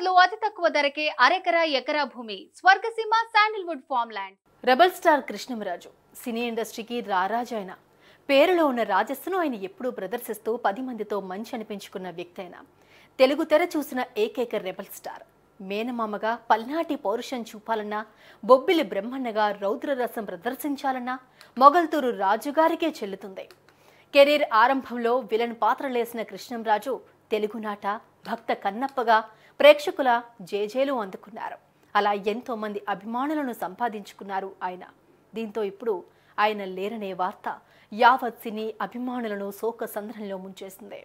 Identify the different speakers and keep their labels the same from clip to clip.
Speaker 1: హైదరాబాద్ లో అతి తక్కువ ధరకే అరెకరా ఎకరా భూమి స్వర్గసీమ sandalwood farm land
Speaker 2: rebel star Krishnam Raju cine ఇండస్ట్రీకి రారాజు ఆయన పేరులో ఉన్న రాజస్సును ఆయన ఎప్పుడూ ప్రదర్శిస్తూ పది మందితో మంచి అనిపించుకున్న వ్యక్తి ఆయన తెలుగు తెర చూసిన ఏకైక రెబల్ స్టార్ మేనమామగా పల్నాటి పౌరుషం చూపాలన్నా బొబ్బిలి బ్రహ్మన్నగా రౌద్రరసం ప్రదర్శించాలన్నా మొగల్తూరు రాజుగారికే చెల్లుతుంది కెరీర్ ఆరంభంలో విలన్ పాత్రలేసిన కృష్ణంరాజు తెలుగునాట భక్త కన్నప్పగా ప్రేక్షకుల జేజేలు అందుకున్నారు అలా ఎంతో మంది అభిమానులను సంపాదించుకున్నారు ఆయన దీంతో ఇప్పుడు ఆయన లేరనే వార్త యావత్ సినీ అభిమానులను శోక సంద్రంలో ముంచేసింది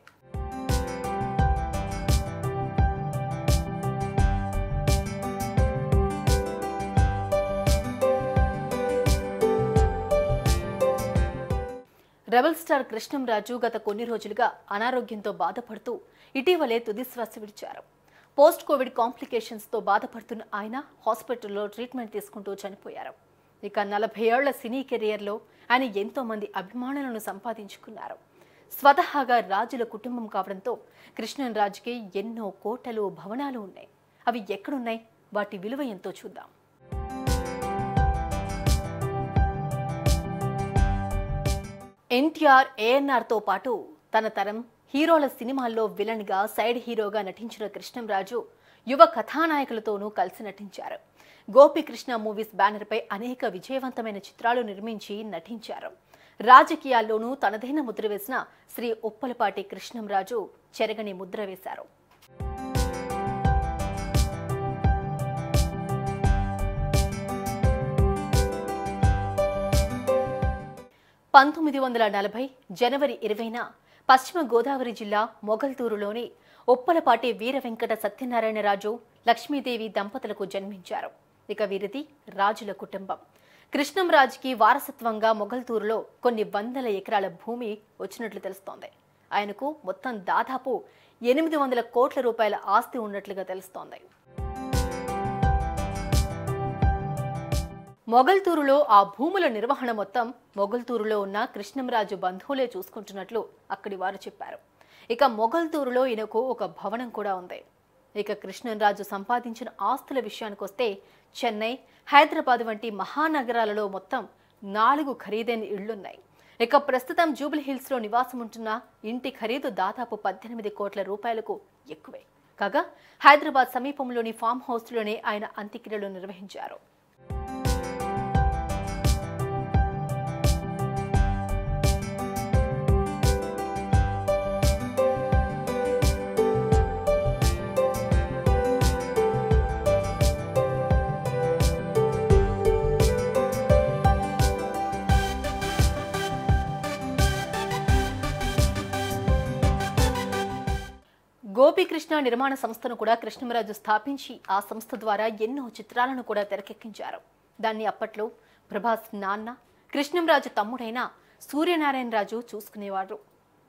Speaker 2: రెబల్ స్టార్ కృష్ణంరాజు గత కొన్ని రోజులుగా అనారోగ్యంతో బాధపడుతూ ఇటీవలే తుదిశ్వాస విడిచారు పోస్ట్ కోవిడ్ కాంప్లికేషన్స్తో బాధపడుతున్న ఆయన హాస్పిటల్లో ట్రీట్మెంట్ తీసుకుంటూ చనిపోయారు ఇక నలభై ఏళ్ల సినీ కెరియర్లో ఆయన ఎంతో మంది అభిమానులను సంపాదించుకున్నారు స్వతహాగా రాజుల కుటుంబం కావడంతో కృష్ణన్ రాజుకి ఎన్నో కోటలు భవనాలు ఉన్నాయి అవి ఎక్కడున్నాయి వాటి విలువ ఎంతో చూద్దాం ఎన్టీఆర్ ఏఎన్ఆర్తో పాటు తన తరం హీరోల సినిమాల్లో విలన్గా సైడ్ హీరోగా నటించిన కృష్ణంరాజు యువ కథానాయకులతోనూ కలిసి నటించారు గోపికృష్ణ మూవీస్ బ్యానర్పై అనేక విజయవంతమైన చిత్రాలు నిర్మించి నటించారు రాజకీయాల్లోనూ తనదైన ముద్ర వేసిన శ్రీ ఉప్పలపాటి కృష్ణంరాజు చెరగని ముద్ర వేశారు పంతొమ్మిది వందల నలభై జనవరి ఇరవైన పశ్చిమ గోదావరి జిల్లా మొగల్తూరులోని ఉప్పలపాటి వీర వెంకట సత్యనారాయణరాజు లక్ష్మీదేవి దంపతులకు జన్మించారు ఇక వీరిది రాజుల కుటుంబం కృష్ణంరాజుకి వారసత్వంగా మొగల్తూరులో కొన్ని వందల ఎకరాల భూమి వచ్చినట్లు తెలుస్తోంది ఆయనకు మొత్తం దాదాపు ఎనిమిది వందల కోట్ల రూపాయల ఆస్తి ఉన్నట్లుగా తెలుస్తోంది మొగల్తూరులో ఆ భూముల నిర్వహణ మొత్తం మొగల్తూరులో ఉన్న కృష్ణంరాజు బంధువులే చూసుకుంటున్నట్లు అక్కడి వారు చెప్పారు ఇక మొగల్తూరులో ఈయనకు ఒక భవనం కూడా ఉంది ఇక కృష్ణంరాజు సంపాదించిన ఆస్తుల విషయానికి వస్తే చెన్నై హైదరాబాద్ వంటి మహానగరాలలో మొత్తం నాలుగు ఖరీదైన ఇళ్లున్నాయి ఇక ప్రస్తుతం జూబిలీ హిల్స్ లో నివాసం ఉంటున్న ఇంటి ఖరీదు దాదాపు పద్దెనిమిది కోట్ల రూపాయలకు ఎక్కువే కాగా హైదరాబాద్ సమీపంలోని ఫామ్ హౌస్లోనే ఆయన అంత్యక్రియలు నిర్వహించారు గోపీకృష్ణ నిర్మాణ సంస్థను కూడా కృష్ణమరాజు స్థాపించి ఆ సంస్థ ద్వారా ఎన్నో చిత్రాలను కూడా తెరకెక్కించారు దాన్ని అప్పట్లో ప్రభాస్ నాన్న కృష్ణంరాజు తమ్ముడైన సూర్యనారాయణ రాజు చూసుకునేవాడు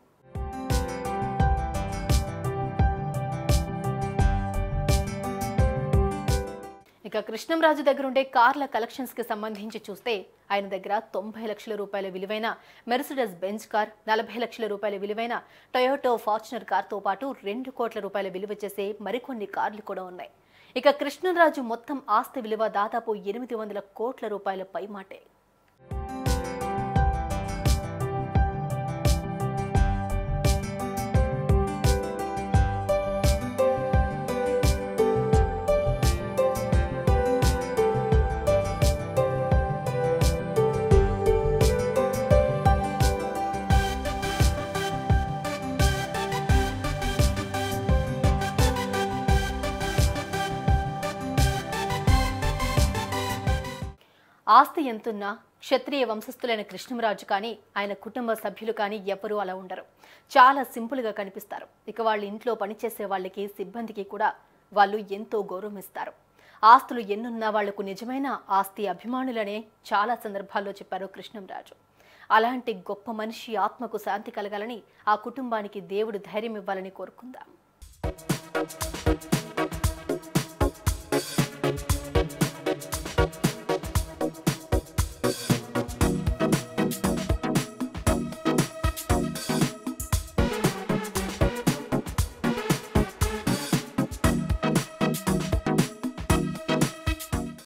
Speaker 2: ఇక కృష్ణంరాజు దగ్గర ఉండే కార్ల కలెక్షన్స్ కి సంబంధించి చూస్తే ఆయన దగ్గర తొంభై లక్షల రూపాయల విలువైన మెర్సిడెస్ బెంజ్ కార్ నలభై లక్షల రూపాయల విలువైన టొయోటో ఫార్చునర్ కార్తో పాటు రెండు కోట్ల రూపాయల విలువ చేసే మరికొన్ని కార్లు కూడా ఉన్నాయి ఇక కృష్ణరాజు మొత్తం ఆస్తి విలువ దాదాపు ఎనిమిది వందల కోట్ల రూపాయల పైమాటే ఆస్తి ఎంతున్నా క్షత్రియ వంశస్థులైన కృష్ణరాజు కానీ ఆయన కుటుంబ సభ్యులు కానీ ఎవ్వరూ అలా ఉండరు చాలా సింపుల్గా కనిపిస్తారు ఇక వాళ్ళ ఇంట్లో పనిచేసే వాళ్ళకి సిబ్బందికి కూడా వాళ్ళు ఎంతో గౌరవం ఇస్తారు ఆస్తులు ఎన్నున్నా వాళ్లకు నిజమైన ఆస్తి అభిమానులనే చాలా సందర్భాల్లో చెప్పారు కృష్ణంరాజు అలాంటి గొప్ప మనిషి ఆత్మకు శాంతి కలగాలని ఆ కుటుంబానికి దేవుడు ధైర్యం ఇవ్వాలని కోరుకుందాం